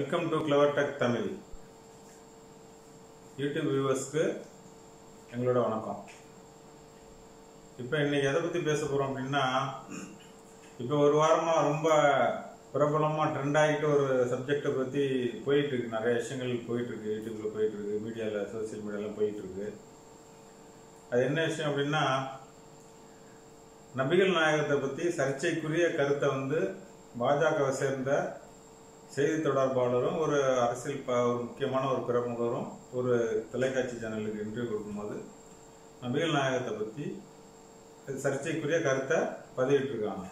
welcome to clever tech Tamil YouTube வியூவர்ஸ்க்கு எங்களோட வணக்கம் இப்போ இன்னைக்கு எதை பற்றி பேச போகிறோம் அப்படின்னா இப்போ ஒரு வாரமாக ரொம்ப பிரபலமாக ட்ரெண்ட் ஆகிட்டு ஒரு சப்ஜெக்டை பற்றி போயிட்டு இருக்கு நிறைய விஷயங்கள் போயிட்டு இருக்கு யூடியூப்ல போயிட்டு இருக்கு மீடியாவில் சோசியல் மீடியாவில் போயிட்டு இருக்கு அது என்ன விஷயம் அப்படின்னா நபிகள் நாயகத்தை பற்றி சர்ச்சைக்குரிய கருத்தை வந்து பாஜகவை சேர்ந்த செய்தி தொடர்பாளரும் ஒரு அரசியல் ப ஒரு முக்கியமான ஒரு பிரமுகரும் ஒரு தொலைக்காட்சி சேனலுக்கு இன்டர்வியூ கொடுக்கும்போது நபிகள் நாயகத்தை பற்றி சர்ச்சைக்குரிய கருத்தை பதிவிட்டிருக்காங்க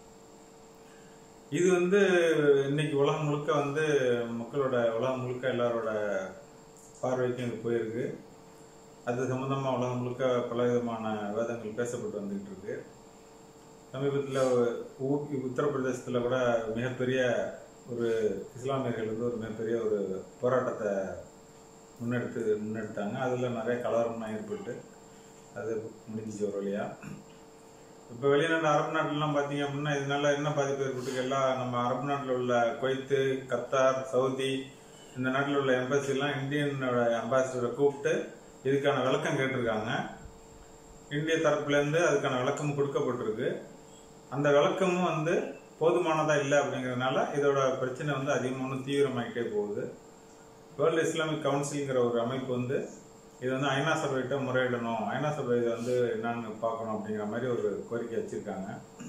இது வந்து இன்னைக்கு உலகம் முழுக்க வந்து மக்களோட உலகம் முழுக்க எல்லாரோட பார்வைக்கும் இது போயிருக்கு அது சம்பந்தமா உலகம் முழுக்க பல விதமான விவாதங்கள் பேசப்பட்டு வந்துகிட்டு இருக்கு சமீபத்தில் உத்தரப்பிரதேசத்தில் கூட மிகப்பெரிய ஒரு இஸ்லாமியர்கள் வந்து ஒரு மிகப்பெரிய ஒரு போராட்டத்தை முன்னெடுத்து முன்னெடுத்தாங்க அதில் நிறைய கலவரம்லாம் ஏற்பட்டு அது முடிஞ்சிச்சு ஒரு வழியா இப்போ வெளிநாட்டு அரபு நாட்டிலலாம் பார்த்தீங்க அப்படின்னா இதனால என்ன பாதிப்பு ஏற்பட்டு எல்லா நம்ம அரபு நாட்டில் உள்ள குவைத்து கத்தார் சவுதி இந்த நாட்டில் உள்ள எம்பசிலாம் இந்தியனோட அம்பாசிடரை கூப்பிட்டு இதுக்கான விளக்கம் கேட்டிருக்காங்க இந்திய தரப்புலேருந்து அதுக்கான விளக்கம் கொடுக்கப்பட்டிருக்கு அந்த விளக்கமும் வந்து போதுமானதா இல்லை அப்படிங்கறதுனால இதோட பிரச்சனை வந்து அதிகமான தீவிரமாயிட்டே போகுது வேர்ல்டு இஸ்லாமிக் கவுன்சில்ங்கிற ஒரு அமைப்பு வந்து இது வந்து ஐநா சபைகிட்ட முறையிடணும் ஐநா சபை இதை வந்து என்னன்னு பார்க்கணும் அப்படிங்கிற மாதிரி ஒரு கோரிக்கை வச்சிருக்காங்க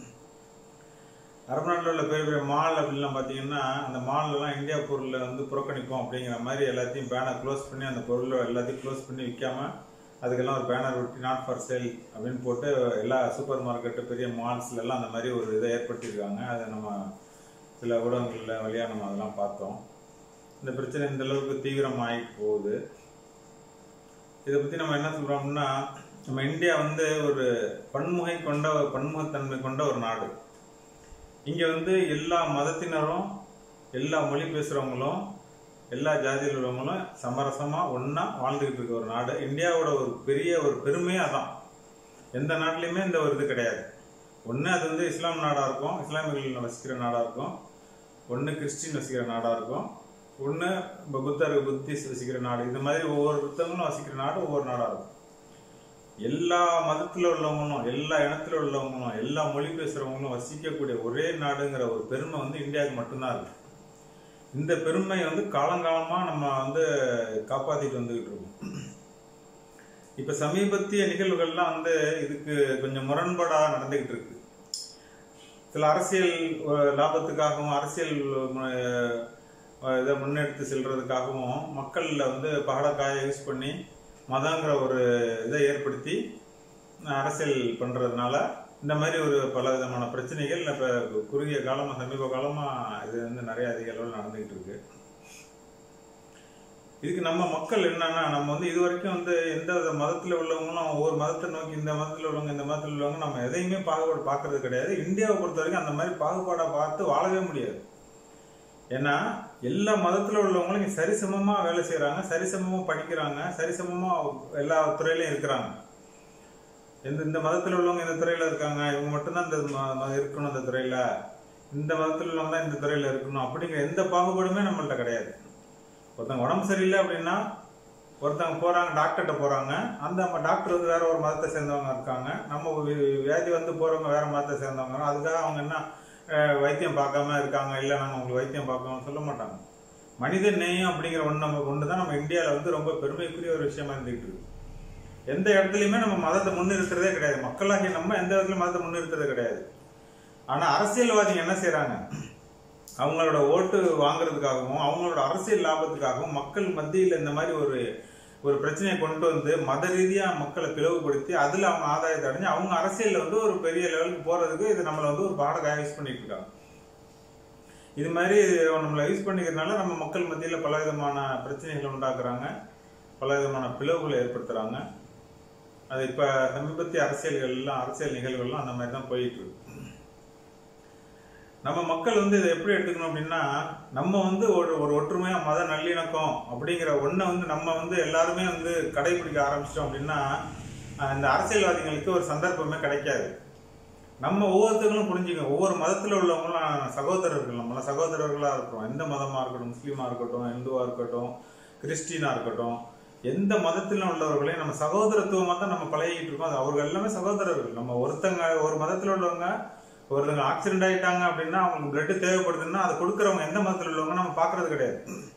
அரபு நாட்டில் உள்ள பெரிய பெரிய மால் அப்படின்லாம் பார்த்தீங்கன்னா அந்த மால்லலாம் இந்தியா பொருளை வந்து புறக்கணிப்போம் அப்படிங்கிற மாதிரி எல்லாத்தையும் பேனர் க்ளோஸ் பண்ணி அந்த பொருளை எல்லாத்தையும் க்ளோஸ் பண்ணி விற்காம அதுக்கெல்லாம் ஒரு பேனர் ஒட்டி நாட் ஃபார் சேல் அப்படின்னு போட்டு எல்லா சூப்பர் மார்க்கெட்டு பெரிய மால்ஸ்ல எல்லாம் அந்த மாதிரி ஒரு இதை ஏற்படுத்தியிருக்காங்க அதை நம்ம சில ஊடகங்களில் வழியாக நம்ம அதெல்லாம் பார்த்தோம் இந்த பிரச்சனை இந்த அளவுக்கு தீவிரமாயிட்டு போகுது இதை பற்றி நம்ம என்ன சொல்கிறோம்னா நம்ம இந்தியா வந்து ஒரு பன்முகை கொண்ட பன்முகத்தன்மை கொண்ட ஒரு நாடு இங்கே வந்து எல்லா மதத்தினரும் எல்லா மொழி பேசுகிறவங்களும் எல்லா ஜாதியில் உள்ளவங்களும் சமரசமா ஒன்னா வாழ்ந்துகிட்டு இருக்க ஒரு நாடு இந்தியாவோட ஒரு பெரிய ஒரு பெருமையே அதான் எந்த நாட்டிலையுமே இந்த ஒரு இது கிடையாது ஒன்று அது வந்து இஸ்லாம் நாடா இருக்கும் இஸ்லாமியர்கள் வசிக்கிற நாடா இருக்கும் ஒன்று கிறிஸ்டின் வசிக்கிற நாடா இருக்கும் ஒன்று இப்போ புத்தர் புத்திஸ்ட் வசிக்கிற நாடு இந்த மாதிரி ஒவ்வொரு புத்தகங்களும் வசிக்கிற நாடு ஒவ்வொரு நாடா இருக்கும் எல்லா மதத்தில் உள்ளவங்களும் எல்லா இனத்துல உள்ளவங்களும் எல்லா மொழி பேசுறவங்களும் வசிக்கக்கூடிய ஒரே நாடுங்கிற ஒரு பெருமை வந்து இந்தியாவுக்கு மட்டும்தான் இருக்கு இந்த பெருமை வந்து காலங்காலமா நம்ம வந்து காப்பாத்திட்டு வந்துகிட்டு இருக்கோம் இப்ப சமீபத்திய நிகழ்வுகள்லாம் வந்து இதுக்கு கொஞ்சம் முரண்பாடா நடந்துகிட்டு இருக்கு சில அரசியல் லாபத்துக்காகவும் அரசியல் இதை முன்னெடுத்து செல்றதுக்காகவும் மக்கள்ல வந்து பகடக்காய யூஸ் பண்ணி மதங்கிற ஒரு இதை ஏற்படுத்தி அரசியல் பண்றதுனால இந்த மாதிரி ஒரு பல விதமான பிரச்சனைகள் இப்ப குறுகிய காலமா சமீப காலமா இது வந்து நிறைய அதிக அளவில் நடந்துகிட்டு இருக்கு இதுக்கு நம்ம மக்கள் என்னன்னா நம்ம வந்து இது வரைக்கும் வந்து எந்த வித மதத்துல உள்ளவங்களும் ஒவ்வொரு மதத்தை நோக்கி இந்த மதத்துல உள்ளவங்க இந்த மதத்துல உள்ளவங்க நம்ம எதையுமே பாகுபாடு பார்க்கறது கிடையாது இந்தியாவை பொறுத்த வரைக்கும் அந்த மாதிரி பாகுபாடை பார்த்து வாழவே முடியாது ஏன்னா எல்லா மதத்துல உள்ளவங்களும் இங்க சரிசமமா வேலை செய்யறாங்க சரிசமமா படிக்கிறாங்க சரிசமமா எல்லா துறையிலையும் இருக்கிறாங்க எந்த இந்த மதத்தில் உள்ளவங்க இந்த துறையில இருக்காங்க இவங்க மட்டும்தான் இந்த இருக்கணும் இந்த துறையில இந்த மதத்தில் உள்ளவங்க தான் இந்த துறையில இருக்கணும் அப்படிங்கிற எந்த பாகுபாடுமே நம்மள்ட்ட கிடையாது ஒருத்தவங்க உடம்பு சரியில்லை அப்படின்னா ஒருத்தவங்க போறாங்க டாக்டர்கிட்ட போறாங்க அந்த டாக்டர் வந்து வேற ஒரு மதத்தை சேர்ந்தவங்க இருக்காங்க நம்ம வியாதி வந்து போறவங்க வேற மதத்தை சேர்ந்தவங்க அதுக்காக அவங்க என்ன வைத்தியம் பார்க்காம இருக்காங்க இல்லை நாங்கள் உங்களுக்கு வைத்தியம் பார்க்காம சொல்ல மாட்டாங்க மனித நேயம் அப்படிங்கிற ஒன்று நம்ம ஒன்று தான் நம்ம இந்தியாவில் வந்து ரொம்ப பெருமைக்குரிய ஒரு விஷயமா இருந்துகிட்டு இருக்கு எந்த இடத்துலையுமே நம்ம மதத்தை முன்னிறுத்துறதே கிடையாது மக்களாகிய நம்ம எந்த இடத்துலயும் மதத்தை முன்னிறுத்துறதே கிடையாது ஆனா அரசியல்வாதிகள் என்ன செய்யறாங்க அவங்களோட ஓட்டு வாங்குறதுக்காகவும் அவங்களோட அரசியல் லாபத்துக்காகவும் மக்கள் மத்தியில் இந்த மாதிரி ஒரு ஒரு பிரச்சனையை கொண்டு வந்து மத ரீதியா மக்களை பிளவுபடுத்தி அதுல அவங்க ஆதாயத்தை அடைஞ்சு அவங்க அரசியல்ல வந்து ஒரு பெரிய லெவலுக்கு போறதுக்கு இது நம்மளை வந்து ஒரு பாடகாய யூஸ் பண்ணிட்டு இருக்காங்க இது மாதிரி நம்மளை யூஸ் பண்ணிக்கிறதுனால நம்ம மக்கள் மத்தியில் பல விதமான பிரச்சனைகளை உண்டாக்குறாங்க பல விதமான பிளவுகளை ஏற்படுத்துறாங்க அது இப்ப சமீபத்திய அரசியல்கள்லாம் அரசியல் நிகழ்வுகள்லாம் அந்த மாதிரி தான் போயிட்டு இருக்கு நம்ம மக்கள் வந்து இதை எப்படி எடுத்துக்கணும் அப்படின்னா நம்ம வந்து ஒரு ஒரு ஒற்றுமையா மத நல்லிணக்கம் அப்படிங்கிற ஒன்றை வந்து நம்ம வந்து எல்லாருமே வந்து கடைபிடிக்க ஆரம்பிச்சிட்டோம் அப்படின்னா இந்த அரசியல்வாதிகளுக்கு ஒரு சந்தர்ப்பமே கிடைக்காது நம்ம ஒவ்வொருத்தர்களும் புரிஞ்சுக்கணும் ஒவ்வொரு மதத்துல உள்ளவங்களும் சகோதரர்கள் நம்மள சகோதரர்களா இருக்கிறோம் எந்த மதமா இருக்கட்டும் முஸ்லீமா இருக்கட்டும் இந்துவா இருக்கட்டும் கிறிஸ்டினா இருக்கட்டும் எந்த மதத்தில் உள்ளவர்களையும் நம்ம சகோதரத்துவமா தான் நம்ம பழகிட்டு இருக்கோம் அது அவர்கள் எல்லாமே சகோதரர்கள் நம்ம ஒருத்தங்க ஒரு மதத்துல உள்ளவங்க ஒருத்தங்க ஆக்சிடென்ட் ஆயிட்டாங்க அப்படின்னா அவங்களுக்கு பிளட் தேவைப்படுதுன்னா அதை கொடுக்கறவங்க எந்த மதத்துல உள்ளவங்க நம்ம பாக்குறது கிடையாது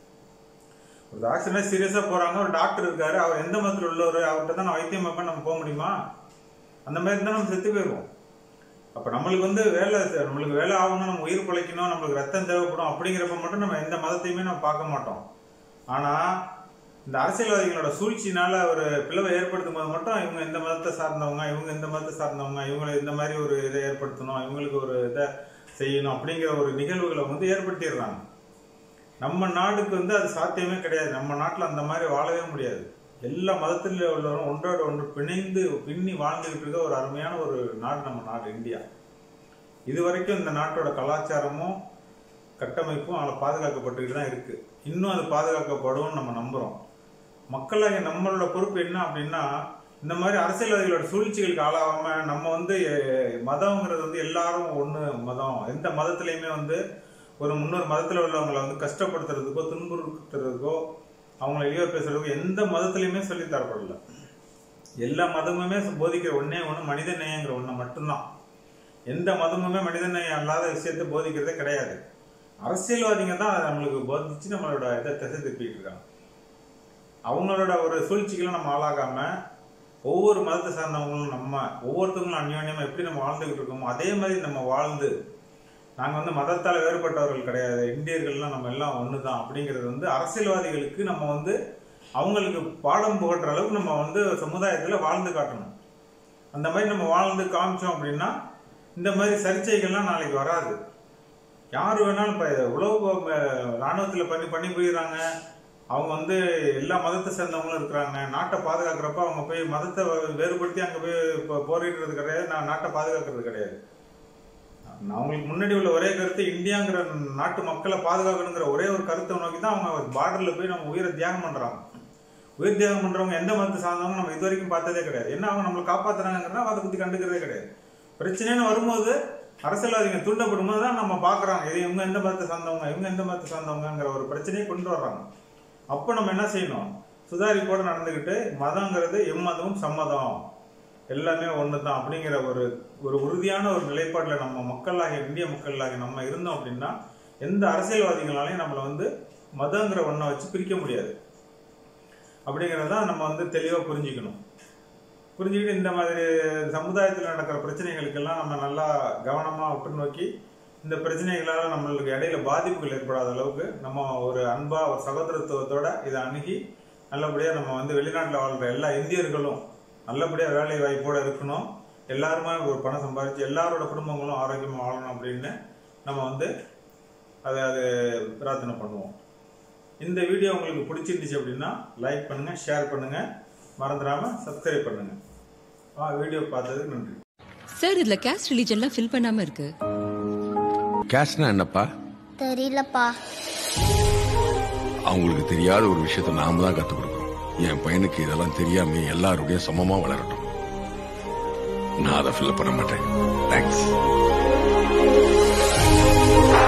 ஒரு ஆக்சிடென்ட் சீரியஸா போறாங்க ஒரு டாக்டர் இருக்காரு அவர் எந்த மதத்துல உள்ளவர் அவர்கிட்ட தான் நான் வைத்தியம் பார்ப்பேன் நம்ம போக முடியுமா அந்த மாதிரி இருந்தா நம்ம செத்து போயிடுவோம் அப்ப நம்மளுக்கு வந்து வேலை நம்மளுக்கு வேலை ஆகணும் நம்ம உயிர் பிழைக்கணும் நம்மளுக்கு ரத்தம் தேவைப்படும் அப்படிங்கிறப்ப மட்டும் நம்ம எந்த மதத்தையுமே நம்ம பார்க்க மாட்டோம் ஆனா இந்த அரசியல்வாதிகளோட சூழ்ச்சினால ஒரு பிளவை ஏற்படுத்தும் போது மட்டும் இவங்க இந்த மதத்தை சார்ந்தவங்க இவங்க இந்த மதத்தை சார்ந்தவங்க இவங்களை இந்த மாதிரி ஒரு இதை ஏற்படுத்தணும் இவங்களுக்கு ஒரு இதை செய்யணும் அப்படிங்கிற ஒரு நிகழ்வுகளை வந்து ஏற்படுத்திடுறாங்க நம்ம நாடுக்கு வந்து அது சாத்தியமே கிடையாது நம்ம நாட்டில் அந்த மாதிரி வாழவே முடியாது எல்லா மதத்தில் உள்ளவரும் ஒன்றோட ஒன்று பிணைந்து பின்னி வாழ்ந்துகிட்டு இருக்க ஒரு அருமையான ஒரு நாடு நம்ம நாடு இந்தியா இது வரைக்கும் இந்த நாட்டோட கலாச்சாரமும் கட்டமைப்பும் அதில் பாதுகாக்கப்பட்டுக்கிட்டு தான் இருக்கு இன்னும் அது பாதுகாக்கப்படும் நம்ம நம்புறோம் மக்களாகிய நம்மளோட பொறுப்பு என்ன அப்படின்னா இந்த மாதிரி அரசியல்வாதிகளோட சூழ்ச்சிகளுக்கு ஆளாகாம நம்ம வந்து எ- மதம்ங்கிறது வந்து எல்லாரும் ஒண்ணு மதம் எந்த மதத்திலையுமே வந்து ஒரு முன்னொரு மதத்துல உள்ளவங்களை வந்து கஷ்டப்படுத்துறதுக்கோ துன்புறுத்துறதுக்கோ அவங்களை இழிவா பேசுறதுக்கோ எந்த மதத்திலையுமே சொல்லி தரப்படல எல்லா மதமுமே போதிக்கிற ஒண்ணே ஒண்ணு மனித நேயங்கிற ஒண்ணு மட்டும்தான் எந்த மதமுமே மனித நேயம் அல்லாத விஷயத்தை போதிக்கிறதே கிடையாது அரசியல்வாதிங்க தான் அதை நம்மளுக்கு போதிச்சு நம்மளோட இதை திசை திருப்பிட்டு இருக்காங்க அவங்களோட ஒரு சூழ்ச்சிகளும் நம்ம ஆளாகாம ஒவ்வொரு மதத்தை சார்ந்தவங்களும் நம்ம ஒவ்வொருத்தவங்களும் அந்யோன்யமா எப்படி நம்ம வாழ்ந்துகிட்டு இருக்கோமோ அதே மாதிரி நம்ம வாழ்ந்து நாங்க வந்து மதத்தால வேறுபட்டவர்கள் கிடையாது இந்தியர்கள்லாம் நம்ம எல்லாம் ஒண்ணுதான் அப்படிங்கிறது வந்து அரசியல்வாதிகளுக்கு நம்ம வந்து அவங்களுக்கு பாடம் புகட்டுற அளவுக்கு நம்ம வந்து சமுதாயத்துல வாழ்ந்து காட்டணும் அந்த மாதிரி நம்ம வாழ்ந்து காமிச்சோம் அப்படின்னா இந்த மாதிரி சர்ச்சைகள்லாம் நாளைக்கு வராது யார் வேணாலும் இப்ப உளவு அஹ், ராணுவத்துல பண்ணி பண்ணி போயிடுறாங்க அவங்க வந்து எல்லா மதத்தை சேர்ந்தவங்களும் இருக்கிறாங்க நாட்டை பாதுகாக்கிறப்ப அவங்க போய் மதத்தை வேறுபடுத்தி அங்க போய் இப்போ போரிடுறது கிடையாது நான் நாட்டை பாதுகாக்கிறது கிடையாது நான் அவங்களுக்கு முன்னாடி உள்ள ஒரே கருத்து இந்தியாங்கிற நாட்டு மக்களை பாதுகாக்கணுங்கிற ஒரே ஒரு கருத்தை நோக்கி தான் அவங்க பார்டர்ல போய் நம்ம உயிரை தியாகம் பண்றாங்க உயிர் தியாகம் பண்றவங்க எந்த மதத்தை சார்ந்தவங்க நம்ம இது வரைக்கும் பார்த்ததே கிடையாது என்ன அவங்க நம்மளை காப்பாத்துறாங்கன்னா அதை பத்தி கண்டுக்கிறதே கிடையாது பிரச்சனைன்னு வரும்போது அரசியல்வாதிங்க தூண்டப்படும் போது தான் நம்ம பாக்குறாங்க இது இவங்க எந்த மதத்தை சார்ந்தவங்க இவங்க எந்த மதத்தை சார்ந்தவங்கங்கிற ஒரு பிரச்சனையை கொண்டு வர்றாங்க அப்போ நம்ம என்ன செய்யணும் சுதாரிப்போட நடந்துகிட்டு மதங்கிறது எம்மதமும் சம்மதம் எல்லாமே ஒண்ணுதான் அப்படிங்கிற ஒரு ஒரு உறுதியான ஒரு நிலைப்பாட்டுல நம்ம மக்களாகிய இந்திய மக்களாகிய நம்ம இருந்தோம் அப்படின்னா எந்த அரசியல்வாதிகளாலையும் நம்மளை வந்து மதங்கிற ஒன்றை வச்சு பிரிக்க முடியாது அப்படிங்கறத நம்ம வந்து தெளிவா புரிஞ்சுக்கணும் புரிஞ்சுக்கிட்டு இந்த மாதிரி சமுதாயத்தில் நடக்கிற பிரச்சனைகளுக்கெல்லாம் நம்ம நல்லா கவனமா உற்று நோக்கி இந்த பிரச்சனைகளால நம்மளுக்கு இடையில பாதிப்புகள் ஏற்படாத அளவுக்கு நம்ம ஒரு அன்பா ஒரு சகோதரத்துவத்தோட இதை அணுகி நல்லபடியா நம்ம வந்து வெளிநாட்டுல வாழ்ற எல்லா இந்தியர்களும் நல்லபடியா வேலை வாய்ப்போட இருக்கணும் எல்லாருமே ஒரு பணம் சம்பாதிச்சு எல்லாரோட குடும்பங்களும் ஆரோக்கியமா வாழணும் அப்படின்னு நம்ம வந்து அதை அது பிரார்த்தனை பண்ணுவோம் இந்த வீடியோ உங்களுக்கு பிடிச்சிருந்துச்சு அப்படின்னா லைக் பண்ணுங்க ஷேர் பண்ணுங்க மறந்துடாம சப்ஸ்கிரைப் பண்ணுங்க ஆ வீடியோ பார்த்ததுக்கு நன்றி சார் இதுல கேஸ்ட் ரிலீஜன்லாம் ஃபில் பண்ணாம இருக்கு கேஷ்னா என்னப்பா தெரியலப்பா அவங்களுக்கு தெரியாத ஒரு விஷயத்த நாம தான் கத்துக் கொடுக்கணும் என் பையனுக்கு இதெல்லாம் தெரியாம எல்லாருடையும் சமமா வளரட்டும் நான் அதை ஃபில் பண்ண மாட்டேன் தேங்க்ஸ்